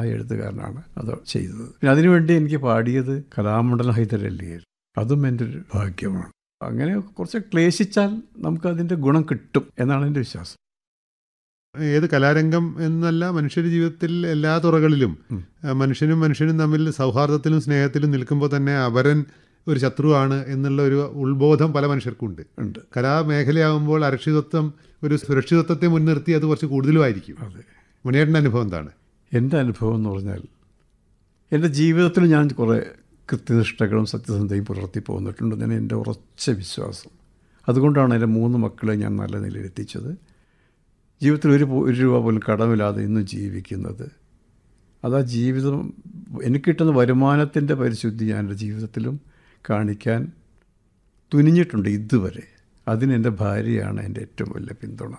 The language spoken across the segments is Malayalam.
മഹാനായ എഴുത്തുകാരനാണ് അത് ചെയ്തത് പിന്നെ അതിനുവേണ്ടി എനിക്ക് പാടിയത് കലാമണ്ഡലം ഹൈദരല്ലിയായിരുന്നു അതും എൻ്റെ ഒരു ഭാഗ്യമാണ് അങ്ങനെ കുറച്ച് ക്ലേശിച്ചാൽ നമുക്ക് അതിൻ്റെ ഗുണം കിട്ടും എന്നാണ് എൻ്റെ വിശ്വാസം ഏത് കലാരംഗം എന്നല്ല മനുഷ്യരുടെ ജീവിതത്തിൽ എല്ലാ തുറകളിലും ഉം. ആ, മനുഷ്യനും മനുഷ്യനും തമ്മിൽ സൗഹാർദ്ദത്തിലും സ്നേഹത്തിലും നിൽക്കുമ്പോൾ തന്നെ അവരൻ ഒരു ശത്രുവാണ് എന്നുള്ള ഒരു ഉത്ബോധം പല മനുഷ്യർക്കും ഉണ്ട് ഉണ്ട് കലാമേഖലയാകുമ്പോൾ അരക്ഷിതത്വം ഒരു സുരക്ഷിതത്വത്തെ മുൻനിർത്തി അത് കുറച്ച് കൂടുതലുമായിരിക്കും അതെ മണിയേട്ടൻ്റെ അനുഭവം എന്താണ് എൻ്റെ അനുഭവം എന്ന് പറഞ്ഞാൽ എൻ്റെ ജീവിതത്തിൽ ഞാൻ കുറേ കൃത്യനിഷ്ഠകളും സത്യസന്ധതയും പുലർത്തി പോന്നിട്ടുണ്ടെന്നാണ് എൻ്റെ ഉറച്ച വിശ്വാസം അതുകൊണ്ടാണ് എൻ്റെ മൂന്ന് മക്കളെ ഞാൻ നല്ല നിലയിൽ എത്തിച്ചത് ജീവിതത്തിൽ ഒരു പോ- ഒരു രൂപ പോലും കടമില്ലാതെ ഇന്നും ജീവിക്കുന്നത് അതാ ജീവിതം എനിക്ക് കിട്ടുന്ന വരുമാനത്തിൻ്റെ പരിശുദ്ധി ഞാൻ എൻ്റെ ജീവിതത്തിലും കാണിക്കാൻ തുനിഞ്ഞിട്ടുണ്ട് ഇതുവരെ അതിന് എൻ്റെ ഭാര്യയാണ് എൻ്റെ ഏറ്റവും വലിയ പിന്തുണ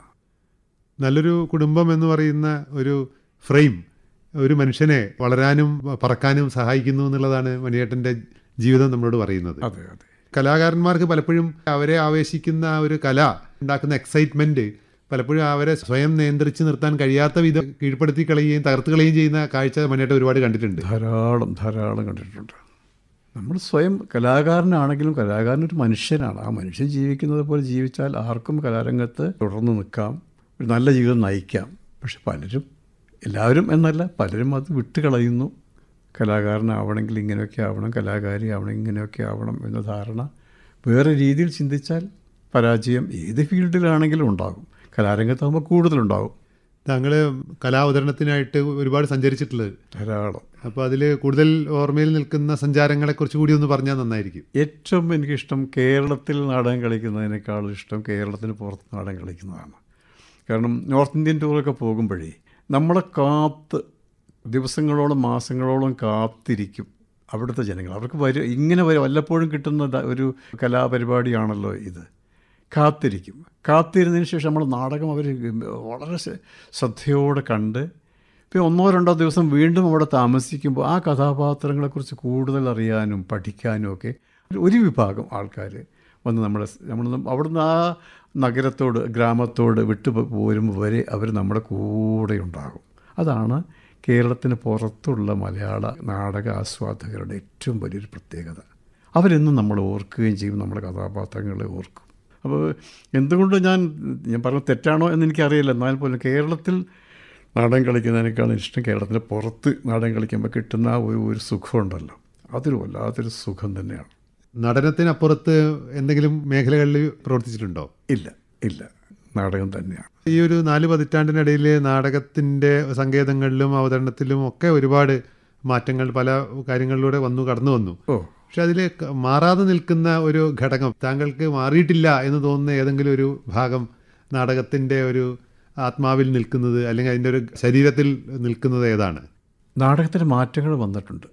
നല്ലൊരു കുടുംബം എന്ന് പറയുന്ന ഒരു ഫ്രെയിം ഒരു മനുഷ്യനെ വളരാനും പറക്കാനും സഹായിക്കുന്നു എന്നുള്ളതാണ് മണിയേട്ടൻ്റെ ജീവിതം നമ്മളോട് പറയുന്നത് അതെ അതെ കലാകാരന്മാർക്ക് പലപ്പോഴും അവരെ ആവേശിക്കുന്ന ആ ഒരു കല ഉണ്ടാക്കുന്ന എക്സൈറ്റ്മെന്റ് പലപ്പോഴും അവരെ സ്വയം നിയന്ത്രിച്ച് നിർത്താൻ കഴിയാത്ത വിധം കീഴ്പ്പെടുത്തി കളയുകയും തകർത്ത് കളയുകയും ചെയ്യുന്ന കാഴ്ച മണിയേട്ടൻ ഒരുപാട് കണ്ടിട്ടുണ്ട് ധാരാളം ധാരാളം കണ്ടിട്ടുണ്ട് നമ്മൾ സ്വയം കലാകാരനാണെങ്കിലും കലാകാരൻ ഒരു മനുഷ്യനാണ് ആ മനുഷ്യൻ ജീവിക്കുന്നത് പോലെ ജീവിച്ചാൽ ആർക്കും കലാരംഗത്ത് തുടർന്ന് നിൽക്കാം ഒരു നല്ല ജീവിതം നയിക്കാം പക്ഷെ പലരും എല്ലാവരും എന്നല്ല പലരും അത് വിട്ടുകളയുന്നു കലാകാരനാവണമെങ്കിൽ ഇങ്ങനെയൊക്കെ ആവണം കലാകാരി ആവണം ഇങ്ങനെയൊക്കെ ആവണം എന്ന ധാരണ വേറെ രീതിയിൽ ചിന്തിച്ചാൽ പരാജയം ഏത് ഫീൽഡിലാണെങ്കിലും ഉണ്ടാകും കലാരംഗത്താകുമ്പോൾ കൂടുതലുണ്ടാകും താങ്കൾ കലാവതരണത്തിനായിട്ട് ഒരുപാട് സഞ്ചരിച്ചിട്ടുള്ളത് ധാരാളം അപ്പോൾ അതിൽ കൂടുതൽ ഓർമ്മയിൽ നിൽക്കുന്ന സഞ്ചാരങ്ങളെക്കുറിച്ച് കൂടി ഒന്ന് പറഞ്ഞാൽ നന്നായിരിക്കും ഏറ്റവും എനിക്കിഷ്ടം കേരളത്തിൽ നാടകം കളിക്കുന്നതിനേക്കാൾ ഇഷ്ടം കേരളത്തിന് പുറത്ത് നാടകം കളിക്കുന്നതാണ് കാരണം നോർത്ത് ഇന്ത്യൻ ടൂറൊക്കെ പോകുമ്പോഴേ നമ്മളെ കാത്ത് ദിവസങ്ങളോളം മാസങ്ങളോളം കാത്തിരിക്കും അവിടുത്തെ ജനങ്ങൾ അവർക്ക് വരും ഇങ്ങനെ വരും വല്ലപ്പോഴും കിട്ടുന്ന ദ- ഒരു കലാപരിപാടിയാണല്ലോ ഇത് കാത്തിരിക്കും കാത്തിരുന്നതിന് ശേഷം നമ്മൾ നാടകം അവർ വളരെ ശ്ര- ശ്രദ്ധയോടെ കണ്ട് പിന്നെ ഒന്നോ രണ്ടോ ദിവസം വീണ്ടും അവിടെ താമസിക്കുമ്പോൾ ആ കഥാപാത്രങ്ങളെക്കുറിച്ച് കൂടുതൽ അറിയാനും പഠിക്കാനും ഒക്കെ ഒരു- ഒരു വിഭാഗം ആൾക്കാർ വന്ന് നമ്മളെ സ്- നമ്മൾ അവിടുന്ന് ആ നഗരത്തോട് ഗ്രാമത്തോട് വിട്ടു പോ- പോരുമ്പോൾ വരെ അവർ നമ്മുടെ കൂടെ ഉണ്ടാകും അതാണ് കേരളത്തിന് പുറത്തുള്ള മലയാള നാടക ആസ്വാദകരുടെ ഏറ്റവും വലിയൊരു പ്രത്യേകത അവരെന്നും നമ്മൾ ഓർക്കുകയും ചെയ്യും നമ്മുടെ കഥാപാത്രങ്ങളെ ഓർക്കും അപ്പോൾ എന്തുകൊണ്ട് ഞാൻ ഞാൻ പറഞ്ഞ തെറ്റാണോ എന്ന് എനിക്കറിയില്ല എന്നാൽ പോലും കേരളത്തിൽ നാടകം കളിക്കുന്നതിനേക്കാളും ഇഷ്ടം കേരളത്തിന് പുറത്ത് നാടകം കളിക്കുമ്പോൾ കിട്ടുന്ന ആ ഒരു ഒരു സുഖമുണ്ടല്ലോ അതൊരു വല്ലാത്തൊരു സുഖം തന്നെയാണ് നടനത്തിനപ്പുറത്ത് എന്തെങ്കിലും മേഖലകളിൽ പ്രവർത്തിച്ചിട്ടുണ്ടോ ഇല്ല ഇല്ല നാടകം തന്നെയാണ് ഈ ഒരു നാല് പതിറ്റാണ്ടിനിടയിൽ നാടകത്തിൻ്റെ സങ്കേതങ്ങളിലും അവതരണത്തിലും ഒക്കെ ഒരുപാട് മാറ്റങ്ങൾ പല കാര്യങ്ങളിലൂടെ വന്നു കടന്നു വന്നു ഓ പക്ഷെ അതിൽ മാറാതെ നിൽക്കുന്ന ഒരു ഘടകം താങ്കൾക്ക് മാറിയിട്ടില്ല എന്ന് തോന്നുന്ന ഏതെങ്കിലും ഒരു ഭാഗം നാടകത്തിൻ്റെ ഒരു ആത്മാവിൽ നിൽക്കുന്നത് അല്ലെങ്കിൽ അതിൻ്റെ ഒരു ശരീരത്തിൽ നിൽക്കുന്നത് ഏതാണ് നാടകത്തിന് മാറ്റങ്ങൾ വന്നിട്ടുണ്ട്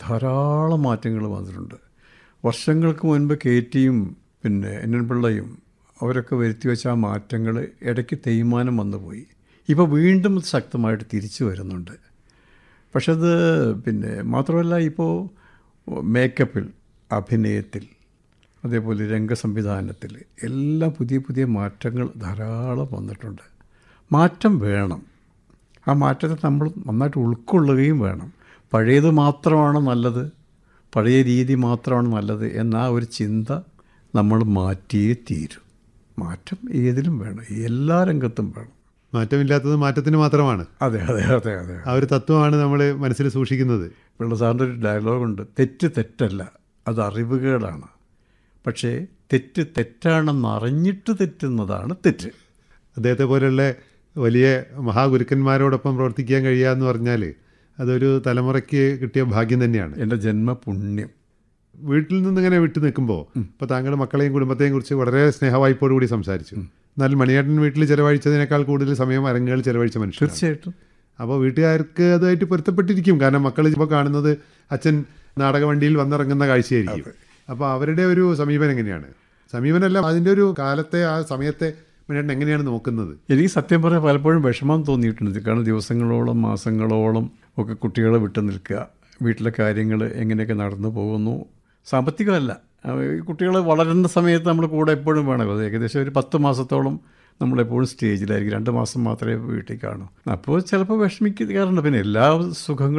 ധാരാളം മാറ്റങ്ങൾ വന്നിട്ടുണ്ട് വർഷങ്ങൾക്ക് മുൻപ് കെ ടിയും പിന്നെ എൻ എൻ പിള്ളയും അവരൊക്കെ വരുത്തി വെച്ച ആ മാറ്റങ്ങൾ ഇടയ്ക്ക് തേയ്മാനം വന്നുപോയി ഇപ്പോൾ വീണ്ടും അത് ശക്തമായിട്ട് തിരിച്ചു വരുന്നുണ്ട് പക്ഷെ അത് പിന്നെ മാത്രമല്ല ഇപ്പോൾ മേക്കപ്പിൽ അഭിനയത്തിൽ അതേപോലെ രംഗസംവിധാനത്തിൽ എല്ലാം പുതിയ പുതിയ മാറ്റങ്ങൾ ധാരാളം വന്നിട്ടുണ്ട് മാറ്റം വേണം ആ മാറ്റത്തെ നമ്മൾ നന്നായിട്ട് ഉൾക്കൊള്ളുകയും വേണം പഴയത് മാത്രമാണ് നല്ലത് പഴയ രീതി മാത്രമാണ് നല്ലത് എന്ന ആ ഒരു ചിന്ത നമ്മൾ മാറ്റിയേ തീരും മാറ്റം ഏതിലും വേണം എല്ലാ രംഗത്തും വേണം മാറ്റമില്ലാത്തത് മാറ്റത്തിന് മാത്രമാണ് അതെ അതെ അതെ അതെ ആ ഒരു തത്വമാണ് നമ്മൾ മനസ്സിൽ സൂക്ഷിക്കുന്നത് പിള്ള സാറിൻ്റെ ഒരു ഡയലോഗുണ്ട് തെറ്റ് തെറ്റല്ല അത് അറിവുകേടാണ് പക്ഷേ തെറ്റ് തെറ്റാണെന്ന് അറിഞ്ഞിട്ട് തെറ്റുന്നതാണ് തെറ്റ് അദ്ദേഹത്തെ പോലെയുള്ള വലിയ മഹാഗുരുക്കന്മാരോടൊപ്പം പ്രവർത്തിക്കാൻ കഴിയുക എന്ന് പറഞ്ഞാൽ അതൊരു തലമുറയ്ക്ക് കിട്ടിയ ഭാഗ്യം തന്നെയാണ് എൻ്റെ ജന്മപുണ്യം വീട്ടിൽ നിന്ന് ഇങ്ങനെ വിട്ടു നിൽക്കുമ്പോൾ ഇപ്പോൾ താങ്കൾ മക്കളെയും കുടുംബത്തെയും കുറിച്ച് വളരെ സ്നേഹവായ്പോടു കൂടി സംസാരിച്ചു എന്നാൽ മണിയേട്ടൻ വീട്ടിൽ ചെലവഴിച്ചതിനേക്കാൾ കൂടുതൽ സമയം അരങ്ങുകളിൽ ചെലവഴിച്ച മനുഷ്യർ തീർച്ചയായിട്ടും അപ്പോൾ വീട്ടുകാർക്ക് അതുമായിട്ട് പൊരുത്തപ്പെട്ടിരിക്കും കാരണം മക്കൾ ഇപ്പോൾ കാണുന്നത് അച്ഛൻ നാടകവണ്ടിയിൽ വന്നിറങ്ങുന്ന കാഴ്ചയായിരിക്കും അപ്പോൾ അവരുടെ ഒരു സമീപനം എങ്ങനെയാണ് സമീപനമല്ല അതിൻ്റെ ഒരു കാലത്തെ ആ സമയത്തെ മണിയേട്ടൻ എങ്ങനെയാണ് നോക്കുന്നത് എനിക്ക് സത്യം പറയാൻ പലപ്പോഴും വിഷമം തോന്നിയിട്ടുണ്ട് കാരണം ദിവസങ്ങളോളം മാസങ്ങളോളം ഒക്കെ കുട്ടികളെ വിട്ടു നിൽക്കുക വീട്ടിലെ കാര്യങ്ങൾ എങ്ങനെയൊക്കെ നടന്നു പോകുന്നു സാമ്പത്തികമല്ല അവ- ഈ കുട്ടികൾ വളരുന്ന സമയത്ത് നമ്മൾ കൂടെ എപ്പോഴും വേണം അത് ഏകദേശം ഒരു പത്ത് മാസത്തോളം നമ്മളെപ്പോഴും സ്റ്റേജിലായിരിക്കും രണ്ട് മാസം മാത്രമേ വീട്ടിൽ കാണൂ അപ്പോൾ ചിലപ്പോൾ വിഷമിക്കാറുണ്ട് പിന്നെ എല്ലാ സുഖങ്ങളും